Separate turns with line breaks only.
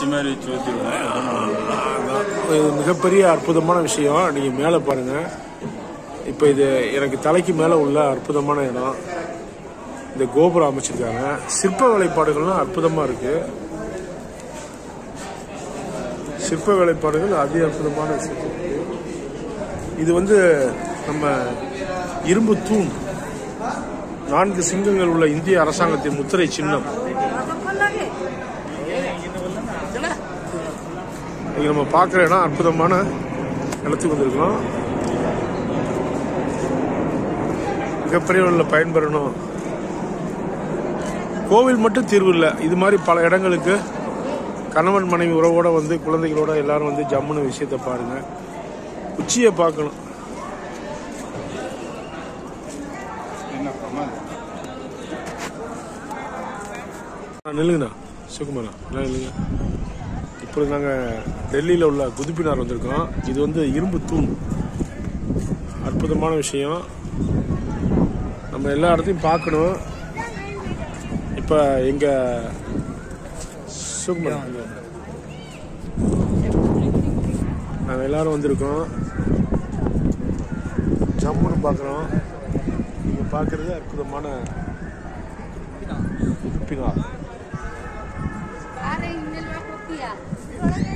குச்சி மாதிரி வச்சு ஊற்றிடுவேன்
இது மிகப்பெரிய அற்புதமான விஷயம் நீங்கள் மேலே பாருங்கள் இப்போ இது எனக்கு தலைக்கு மேலே உள்ள அற்புதமான இடம் இந்த கோபுரம் அமைச்சிருக்காங்க சிற்ப வேலைப்பாடுகள்லாம் அற்புதமாக இருக்கு சிற்ப வேலைப்பாடுகள் அதி அற்புதமான விஷயம் இது வந்து நம்ம இரும்பு தூண் நான்கு சிங்கங்கள் உள்ள இந்திய அரசாங்கத்தின் முத்திரை சின்னம் இங்க நம்ம பார்க்குற இடம் அற்புதமான இடத்துக்கு வந்திருக்கோம் மிகப்பெரிய உள்ள பயன்பெறணும் கோவில் மட்டும் தீர்வு இல்லை இது மாதிரி பல இடங்களுக்கு கணவன் மனைவி உறவோட வந்து குழந்தைகளோட எல்லாரும் வந்து ஜம்முன்னு விஷயத்தை பாருங்க உச்சியை பார்க்கணும் ஆ, நில்லுங்கண்ணா சுகுமாரா எல்லாம் நில்லுங்க இப்போ நாங்கள் டெல்லியில் உள்ள குதுப்பினார் வந்திருக்கோம் இது வந்து இரும்பு தூண் அற்புதமான விஷயம் நம்ம எல்லா இடத்தையும் பார்க்கணும் இப்போ எங்க சுகுமார் நாங்கள் எல்லாரும் வந்திருக்கோம் ஜம்முன்னு பார்க்குறோம் நீங்கள் பார்க்குறது அற்புதமான குதுப்பினார்
Pare, nel va coppia.